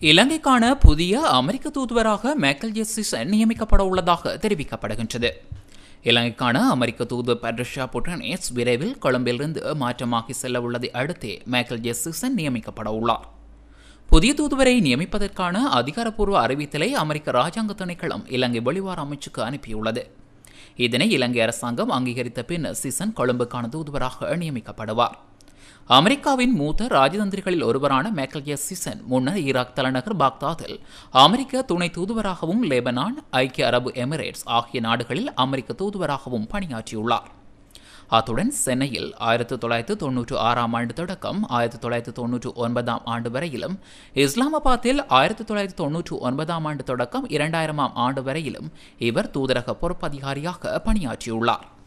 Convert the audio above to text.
இலங்கைக்கான புதிய அமெரிக்க தூதுவராக மேக்கல் ஜெஸ்ஸிசன் நியமிக்கப்பட உள்ளதாக தெரிவிக்கப்படுகின்றது இலங்கைக்கான அமெரிக்க தூதுவர் பட்ரிஷா புட்டனேஸ் விரைவில் கொழும்பிலிருந்து மாற்றமாகி செல்ல உள்ளதை அடுத்தே மேக்கல் ஜெஸ்ஸிசன் நியமிக்கப்பட உள்ளார் புதிய தூதுவரை நியமிப்பதற்கான அதிகாரப்பூர்வ அறிவித்தலை அமெரிக்க ராஜாங்க திணைக்களம் இலங்கை வெளிவார அமைச்சுக்கு அனுப்பியுள்ளது இதனை இலங்கை அரசாங்கம் அங்கீகரித்த பின்னர் சிசன் கொழும்புக்கான தூதுவராக நியமிக்கப்படுவார் அமெரிக்காவின் மூத்த ராஜதந்திரிகளில் ஒருவரான மேக்கல் எஸ் சிசன் முன்னர் ஈராக் தலைநகர் பாக்தாதில் அமெரிக்க துணை தூதுவராகவும் லெபனான் ஐக்கிய அரபு எமிரேட்ஸ் ஆகிய நாடுகளில் அமெரிக்க தூதுவராகவும் பணியாற்றியுள்ளார் அத்துடன் சென்னையில் ஆயிரத்தி தொள்ளாயிரத்து தொன்னூற்று ஆறாம் ஆண்டு தொடக்கம் ஆயிரத்தி தொள்ளாயிரத்து தொன்னூற்று ஒன்பதாம் ஆண்டு வரையிலும் இஸ்லாமாபாத்தில் ஆயிரத்தி தொள்ளாயிரத்து தொன்னூற்று ஒன்பதாம் ஆண்டு தொடக்கம் இரண்டாயிரமாம் ஆண்டு வரையிலும் இவர் தூதரக பொறுப்பதிகாரியாக பணியாற்றியுள்ளார்